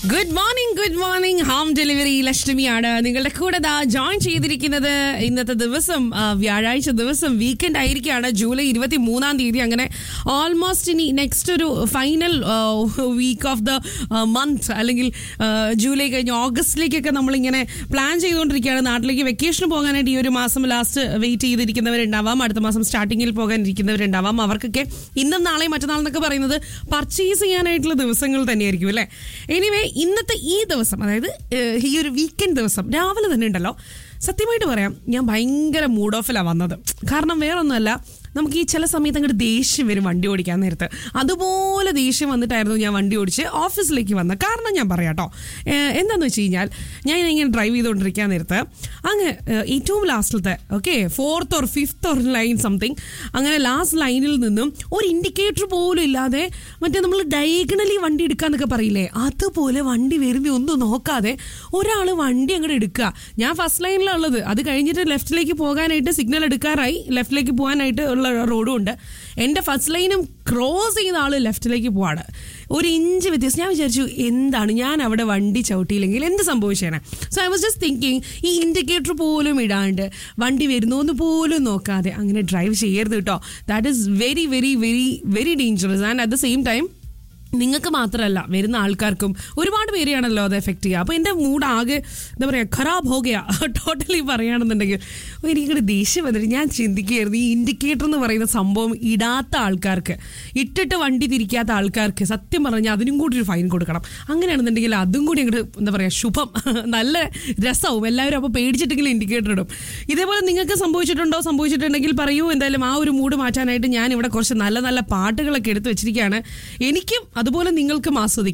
good morning good morning home delivery ലക്ഷ്മിയാണ് നിങ്ങളുടെ കൂടെ ദാ ജോയിൻ ചെയ്തിരിക്കുന്നത് ഇന്നത്തെ ദിവസം ആ, വ്യാഴാഴ്ച ദിവസം വീക്കെൻഡ് ആയിരിക്കുകയാണ് ജൂലൈ ഇരുപത്തി മൂന്നാം തീയതി അങ്ങനെ ഓൾമോസ്റ്റ് ഇനി നെക്സ്റ്റ് ഒരു final week of the month അല്ലെങ്കിൽ ആ, ജൂലൈ കഴിഞ്ഞ് ഓഗസ്റ്റിലേക്കൊക്കെ നമ്മളിങ്ങനെ പ്ലാൻ ചെയ്തുകൊണ്ടിരിക്കുകയാണ് നാട്ടിലേക്ക് വെക്കേഷന് പോകാനായിട്ട് ഈ ഒരു മാസം ലാസ്റ്റ് വെയിറ്റ് ചെയ്തിരിക്കുന്നവരുണ്ടാവാം അടുത്ത മാസം സ്റ്റാർട്ടിങ്ങിൽ പോകാനിരിക്കുന്നവരുണ്ടാവാം അവർക്കൊക്കെ ഇന്നും നാളെയും മറ്റന്നാൾ എന്നൊക്കെ പറയുന്നത് പർച്ചേസ് ചെയ്യാനായിട്ടുള്ള ദിവസങ്ങൾ തന്നെയായിരിക്കും അല്ലേ എനിവേ ഇന്നത്തെ ഈ ദിവസം അതായത് ഏഹ്, ഈ ഒരു വീക്കെൻഡ് ദിവസം രാവിലെ തന്നെ ഉണ്ടല്ലോ സത്യമായിട്ട് പറയാം ഞാൻ ഭയങ്കര മൂഡ് ഓഫിലാണ് വന്നത് കാരണം വേറൊന്നുമല്ല നമുക്ക് ഈ ചില സമയത്ത് അങ്ങോട്ട് ദേഷ്യം വരും വണ്ടി ഓടിക്കാൻ നേരത്ത് അതുപോലെ ദേഷ്യം വന്നിട്ടായിരുന്നു ഞാൻ വണ്ടി ഓടിച്ച് ഓഫീസിലേക്ക് വന്നത് കാരണം ഞാൻ പറയാം കേട്ടോ ഏഹ്, എന്താന്ന് വെച്ച് കഴിഞ്ഞാൽ ഞാൻ ഇങ്ങനെ ഡ്രൈവ് ചെയ്തുകൊണ്ടിരിക്കാൻ നേരത്ത് അങ്ങ് ഏഹ്, ഏറ്റവും ലാസ്റ്റിലത്തെ okay fourth or fifth or line something അങ്ങനെ ലാസ്റ്റ് ലൈനിൽ നിന്നും ഒരു ഇൻഡിക്കേറ്റർ പോലും ഇല്ലാതെ മറ്റേ നമ്മൾ ഡയഗണലി വണ്ടി എടുക്കാന്നൊക്കെ പറയില്ലേ അതുപോലെ വണ്ടി വരുന്ന ഒന്നും നോക്കാതെ ഒരാൾ വണ്ടി അങ്ങോട്ട് എടുക്കുക ഞാൻ ഫസ്റ്റ് ലൈനിലാണ് ഉള്ളത് അത് കഴിഞ്ഞിട്ട് ലെഫ്റ്റിലേക്ക് പോകാനായിട്ട് സിഗ്നൽ എടുക്കാറായി ലെഫ്റ്റിലേക്ക് പോകാനായിട്ട് ഉള്ള റോഡും ഉണ്ട് എൻ്റെ ഫസ്റ്റ് ലൈനും ക്രോസ് ചെയ്ത ആൾ ലെഫ്റ്റിലേക്ക് പോവാണ് ഒരു ഇഞ്ച് വ്യത്യാസം ഞാൻ വിചാരിച്ചു എന്താണ് ഞാൻ അവിടെ വണ്ടി ചവിട്ടിയില്ലെങ്കിൽ എന്ത് സംഭവിച്ചേനെ so I was just thinking ഈ ഇൻഡിക്കേറ്റർ പോലും ഇടാണ്ട് വണ്ടി വരുന്നോന്ന് പോലും നോക്കാതെ അങ്ങനെ ഡ്രൈവ് ചെയ്യരുത് കേട്ടോ that is very very very very dangerous and at the same time നിങ്ങൾക്ക് മാത്രമല്ല വരുന്ന ആൾക്കാർക്കും ഒരുപാട് പേരെയാണല്ലോ അത് എഫക്റ്റ് ചെയ്യുക അപ്പോൾ എൻ്റെ മൂഡ് ആകെ എന്താ പറയുക ഖറാബ് ഹോകയ ടോട്ടലി പറയുകയാണെന്നുണ്ടെങ്കിൽ എനിക്കൊരു ദേഷ്യം വന്നിട്ട് ഞാൻ ചിന്തിക്കുകയായിരുന്നു ഈ ഇൻഡിക്കേറ്റർ എന്ന് പറയുന്ന സംഭവം ഇടാത്ത ആൾക്കാർക്ക് ഇട്ടിട്ട് വണ്ടി തിരിക്കാത്ത ആൾക്കാർക്ക് സത്യം പറഞ്ഞാൽ അതിനും കൂടി ഒരു ഫൈൻ കൊടുക്കണം അങ്ങനെയാണെന്നുണ്ടെങ്കിൽ അതും കൂടി അങ്ങോട്ട് എന്താ പറയുക ശുഭം നല്ല രസവും എല്ലാവരും അപ്പോൾ പേടിച്ചിട്ടെങ്കിലും ഇൻഡിക്കേറ്റർ ഇടും ഇതേപോലെ നിങ്ങൾക്ക് സംഭവിച്ചിട്ടുണ്ടോ സംഭവിച്ചിട്ടുണ്ടെങ്കിൽ പറയൂ എന്തായാലും ആ ഒരു മൂഡ് മാറ്റാനായിട്ട് ഞാൻ ഇവിടെ കുറച്ച് നല്ല നല്ല പാട്ടുകളൊക്കെ എടുത്ത് വെച്ചിരിക്കുകയാണ് എനിക്കും അതുപോലെ നിങ്ങൾക്കും ആസ്വദിക്കാം